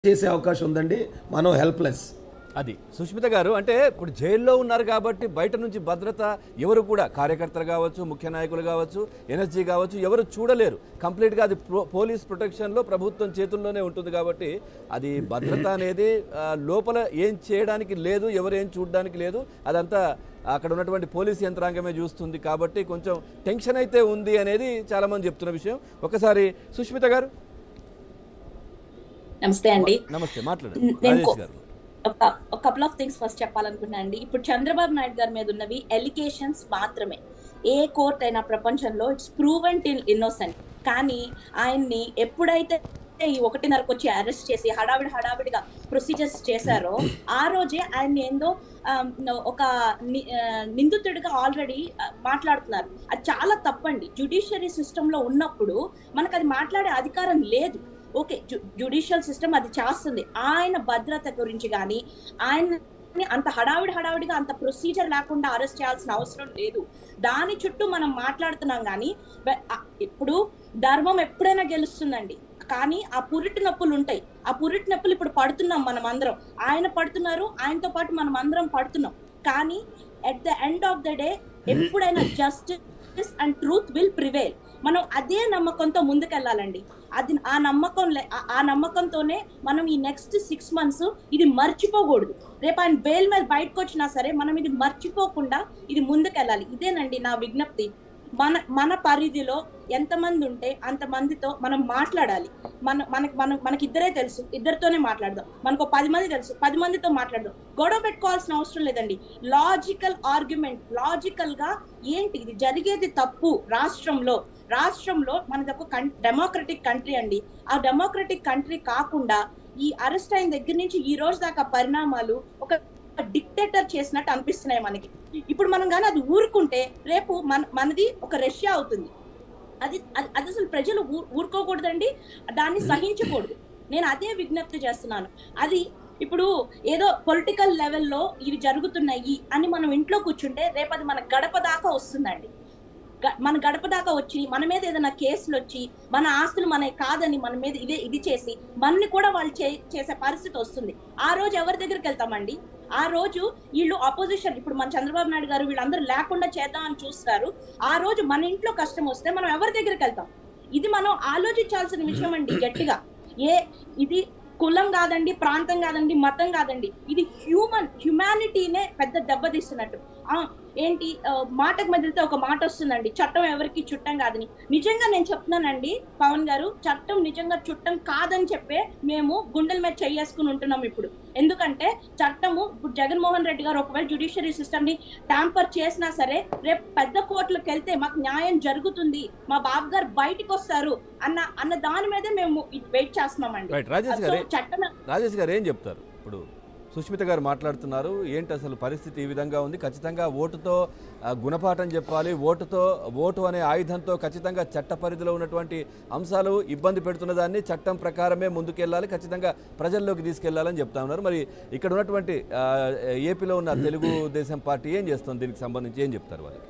చేసే అవకాశం ఉందండి మనం హెల్ప్లెస్ అది సుష్మిత గారు అంటే ఇప్పుడు జైల్లో ఉన్నారు కాబట్టి బయట నుంచి భద్రత ఎవరు కూడా కార్యకర్తలు కావచ్చు ముఖ్య నాయకులు కావచ్చు ఎనర్జీ కావచ్చు ఎవరు చూడలేరు కంప్లీట్గా అది ప్రో- పోలీస్ ప్రొటెక్షన్లో ప్రభుత్వం చేతుల్లోనే ఉంటుంది కాబట్టి అది భద్రత అనేది ఆ, లోపల ఏం చేయడానికి లేదు ఎవరు ఏం చూడడానికి లేదు అదంతా అక్కడ ఉన్నటువంటి పోలీస్ యంత్రాంగమే చూస్తుంది కాబట్టి కొంచెం టెన్షన్ అయితే ఉంది అనేది చాలామంది చెప్తున్న విషయం ఒకసారి సుష్మిత గారు నమస్తే అండి నమస్తే మాట్లాడండి నేను రాజేష్ గారు ఒక కపుల్ ఆఫ్ థింగ్స్ ఫస్ట్ చెప్పాలనుకున్నా అండి ఇప్పుడు చంద్రబాబు నాయుడు గారి మీద ఉన్నవి ఎలిగేషన్స్ మాత్రమే ఏ కోర్ట్ అయినా ప్రపంచంలో ఇట్స్ ప్రూవెంట్ ఇన్ ఇన్నోసెంట్ కానీ ఆయన్ని ఎప్పుడైతే ఈ ఒకటిన్నరకు వచ్చి అరెస్ట్ చేసి హడావిడి హడావిడిగా ప్రొసీజర్స్ చేశారో ఆ రోజే ఆయన ఏందో ఆమ్, ఒక ని- ఆ, నిందితుడిగా ఆల్రెడీ మాట్లాడుతున్నారు అది చాలా తప్పండి జ్యుడిషియరీ సిస్టంలో ఉన్నప్పుడు మనకు అది మాట్లాడే అధికారం లేదు ఓకే జ్యుడిషియల్ సిస్టమ్ అది చేస్తుంది ఆయన భద్రత గురించి కానీ ఆయన అంత హడావిడి హడావిడిగా అంత ప్రొసీజర్ లేకుండా అరెస్ట్ చేయాల్సిన అవసరం లేదు దాని చుట్టూ మనం మాట్లాడుతున్నాం కానీ బ- ఆ- ఇప్పుడు ధర్మం ఎప్పుడైనా గెలుస్తుందండి కానీ ఆ పురిటి నొప్పులు ఉంటాయి ఆ పురిటి నొప్పులు ఇప్పుడు పడుతున్నాం మనం అందరం ఆయన పడుతున్నారు ఆయనతో పాటు మనం అందరం పడుతున్నాం కానీ at the end of the day ఎప్పుడైనా justice and truth will prevail మనం అదే నమ్మకంతో ముందుకెళ్ళాలండి అది ఆ నమ్మకం లే- ఆ- ఆ నమ్మకంతోనే మనం ఈ నెక్స్ట్ సిక్స్ మంత్స్ ఇది మర్చిపోకూడదు రేపు ఆయన బెయిల్ మీద బయటకు వచ్చినా సరే మనం ఇది మర్చిపోకుండా ఇది ముందుకెళ్ళాలి ఇదేనండి నా విజ్ఞప్తి మన మన పరిధిలో ఎంతమంది ఉంటే అంతమందితో మనం మాట్లాడాలి మన మనకి మనం మనకి ఇద్దరే తెలుసు ఇద్దరితోనే మాట్లాడదాం మనకు పది మంది తెలుసు పది మందితో మాట్లాడదాం గొడవ పెట్టుకోవాల్సిన అవసరం లేదండి లాజికల్ ఆర్గ్యుమెంట్ లాజికల్ గా ఏంటి ఇది జరిగేది తప్పు రాష్ట్రంలో రాష్ట్రంలో మనది ఒక డెమోక్రటిక్ కంట్రీ అండి ఆ డెమోక్రటిక్ కంట్రీ కాకుండా ఈ అరెస్ట్ అయిన దగ్గర నుంచి ఈ రోజు దాకా పరిణామాలు ఒక డిక్టేటర్ చేసినట్టు అనిపిస్తున్నాయి మనకి ఇప్పుడు మనం కానీ అది ఊరుకుంటే రేపు మన మనది ఒక రష్యా అవుతుంది అది అది అది అసలు ప్రజలు ఊ- ఊరుకోకూడదండి దాన్ని సహించకూడదు నేను అదే విజ్ఞప్తి చేస్తున్నాను అది ఇప్పుడు ఏదో పొలిటికల్ లెవెల్లో ఇవి జరుగుతున్నాయి అని మనం ఇంట్లో కూర్చుంటే రేపు అది మన గడప దాకా వస్తుందండి గ- మన గడప దాకా వచ్చి మన మీద ఏదైనా కేసులు వచ్చి మన ఆస్తులు మన కాదని మన మీద ఇదే ఇది చేసి మనని కూడా వాళ్ళు చే చేసే పరిస్థితి వస్తుంది ఆ రోజు ఎవరి దగ్గరికి వెళ్తామండి ఆ రోజు వీళ్ళు అపోజిషన్ ఇప్పుడు మన చంద్రబాబు నాయుడు గారు వీళ్ళందరూ లేకుండా చేద్దామని చూస్తారు ఆ రోజు మన ఇంట్లో కష్టం వస్తే మనం ఎవరి దగ్గరికి వెళ్తాం ఇది మనం ఆలోచించాల్సిన విషయం అండి గట్టిగా ఏ ఇది కులం కాదండి ప్రాంతం కాదండి మతం కాదండి ఇది హ్యూమన్ హ్యుమానిటీనే పెద్ద దెబ్బతీస్తున్నట్టు ఆ, ఏంటి ఆ, మాటకు మెదిలితే ఒక మాట వస్తుందండి చట్టం ఎవరికి చుట్టం కాదని నిజంగా నేను చెప్తున్నానండి పవన్ గారు చట్టం నిజంగా చుట్టం కాదని చెప్పే మేము గుండెల మీద చేసుకుని ఉంటున్నాం ఇప్పుడు ఎందుకంటే చట్టము ఇప్పుడు జగన్మోహన్ రెడ్డి గారు ఒకవేళ జ్యుడిషియరీ సిస్టమ్ ని ట్యాంపర్ చేసినా సరే రేపు పెద్ద కోర్టులకు వెళ్తే మాకు న్యాయం జరుగుతుంది మా బాబు గారు బయటికి వస్తారు అన్న అన్న దాని మీదే మేము వెయిట్ చేస్తున్నామండి రైట్ రాజేష్ సో గారే చట్టం రాజేష్ గారు ఏం చెప్తారు ఇప్పుడు సుష్మిత గారు మాట్లాడుతున్నారు ఏంటి అసలు పరిస్థితి ఈ విధంగా ఉంది ఖచ్చితంగా ఓటుతో ఆ, గుణపాఠం చెప్పాలి ఓటుతో ఓటు అనే ఆయుధంతో ఖచ్చితంగా చట్ట పరిధిలో ఉన్నటువంటి అంశాలు ఇబ్బంది పెడుతున్న దాన్ని చట్టం ప్రకారమే ముందుకెళ్ళాలి ఖచ్చితంగా ప్రజల్లోకి తీసుకెళ్లాలని చెప్తా ఉన్నారు మరి ఇక్కడ ఉన్నటువంటి ఆ, ఏపీలో ఉన్న తెలుగుదేశం పార్టీ ఏం చేస్తుంది దీనికి సంబంధించి ఏం చెప్తారు వాళ్ళకి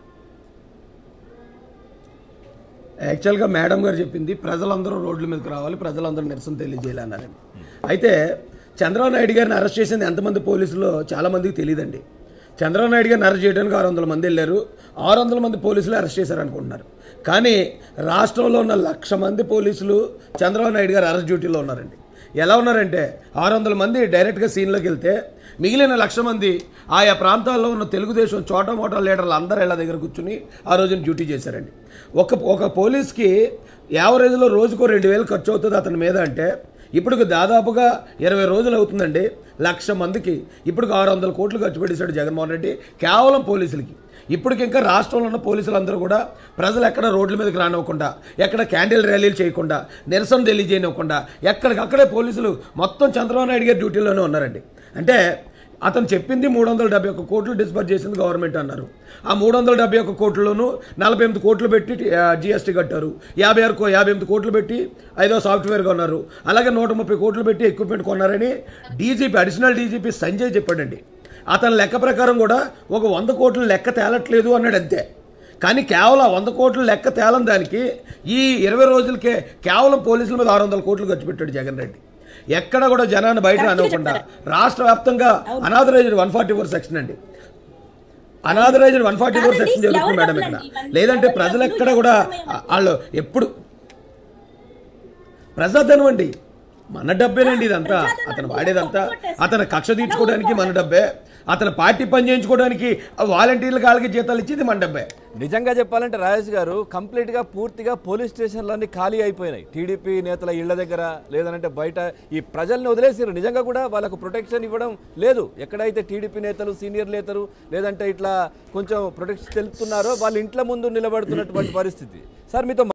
యాక్చువల్గా మేడం గారు చెప్పింది ప్రజలందరూ రోడ్ల మీదకి రావాలి ప్రజలందరూ నిరసన తెలియజేయాలన్నారని అయితే చంద్రబాబు నాయుడు గారిని అరెస్ట్ చేసింది ఎంతమంది పోలీసులు చాలా మందికి తెలియదండి చంద్రబాబు నాయుడు గారిని అరెస్ట్ చేయడానికి ఆరు వందల మంది వెళ్ళారు ఆరు వందల మంది పోలీసులు అరెస్ట్ చేశారనుకుంటున్నారు కానీ రాష్ట్రంలో ఉన్న లక్ష మంది పోలీసులు చంద్రబాబు నాయుడు గారు అరెస్ట్ డ్యూటీలో ఉన్నారండి ఎలా ఉన్నారంటే ఆరు వందల మంది డైరెక్ట్గా సీన్లోకి వెళ్తే మిగిలిన లక్ష మంది ఆయా ప్రాంతాల్లో ఉన్న తెలుగుదేశం చోట మోటా లీడర్లు అందరూ ఇళ్ళ దగ్గర కూర్చుని ఆ రోజున డ్యూటీ చేశారండి ఒక ఒక పోలీస్కి యావరేజ్లో రోజుకో రెండు వేలు ఖర్చు అవుతుంది అతని మీద అంటే ఇప్పుడు దాదాపుగా ఇరవై రోజులు అవుతుందండి లక్ష మందికి ఇప్పుడు ఆరు వందల కోట్లు ఖర్చు పెట్టేశాడు జగన్మోహన్ రెడ్డి కేవలం పోలీసులకి ఇప్పటికి ఇంకా రాష్ట్రంలో ఉన్న పోలీసులందరూ కూడా ప్రజలు ఎక్కడ రోడ్ల మీదకి రానివ్వకుండా ఎక్కడ క్యాండిల్ ర్యాలీలు చేయకుండా నిరసన తెలియజేయనివ్వకుండా ఎక్కడికక్కడే పోలీసులు మొత్తం చంద్రబాబు నాయుడు గారి డ్యూటీలోనే ఉన్నారండి అంటే అతను చెప్పింది మూడు వందల డెబ్బై ఒక్క కోట్లు డిస్బర్స్ చేసింది గవర్నమెంట్ అన్నారు ఆ మూడు వందల డెబ్బై ఒక్క కోట్లలోనూ నలభై ఎనిమిది కోట్లు పెట్టి జిఎస్టీ కట్టారు యాభై ఆరు కో- యాభై ఎనిమిది కోట్లు పెట్టి ఐదో సాఫ్ట్వేర్ కొన్నారు అలాగే నూట ముప్పై కోట్లు పెట్టి ఎక్విప్మెంట్ కొన్నారని డీజీపీ అడిషనల్ డీజీపీ సంజయ్ చెప్పాడండి అతని లెక్క ప్రకారం కూడా ఒక వంద కోట్లు లెక్క తేలట్లేదు అన్నాడు అంతే కానీ కేవలం వంద కోట్లు లెక్క తేలం దానికి ఈ ఇరవై రోజులకే కేవలం పోలీసుల మీద ఆరు వందల కోట్లు ఖర్చు పెట్టాడు జగన్ రెడ్డి ఎక్కడ కూడా జనాన్ని బయట Correct గా అనకుండా రాష్ట్ర వ్యాప్తంగా unauthorised one forty four section అండి అనాథరైజ్డ్ వన్ ఫార్టీ ఫోర్ కాదండి, సెక్షన్ జరుగుతుంది ఎవరు మేడం ఇక్కడ డబ్బులండి? ఇవన్నీ లేదంటే ఎవరు ప్రజలు డబ్బులు? ఎక్కడ కూడా ఎవరు వాళ్ళు ఎప్పుడు ప్రజాధనం అండి మన డబ్బేనండి ఇదంతా ప్రజాధనం అతను అంటే వాడేదంతా ఒక్కొక్కటి అతను కక్ష తీర్చుకోవడానికి మన డబ్బే అతను పార్టీ పని చేయించుకోవడానికి వాలంటీర్ల కాళ్ళకి జీతాలు ఇచ్చేది మన డబ్బే నిజంగా చెప్పాలంటే రాజేష్ గారు కంప్లీట్గా పూర్తిగా పోలీస్ స్టేషన్లన్నీ ఖాళీ అయిపోయినాయి టీడీపీ నేతల ఇళ్ల దగ్గర లేదంటే బయట ఈ ప్రజల్ని వదిలేసారు నిజంగా కూడా వాళ్ళకు ప్రొటెక్షన్ ఇవ్వడం లేదు ఎక్కడైతే టీడీపీ నేతలు సీనియర్ నేతలు లేదంటే ఇట్లా కొంచెం ప్రొటెక్షన్ తెలుపుతున్నారో వాళ్ళ ఇంట్ల ముందు నిలబడుతున్నటువంటి పరిస్థితి సార్ మీతో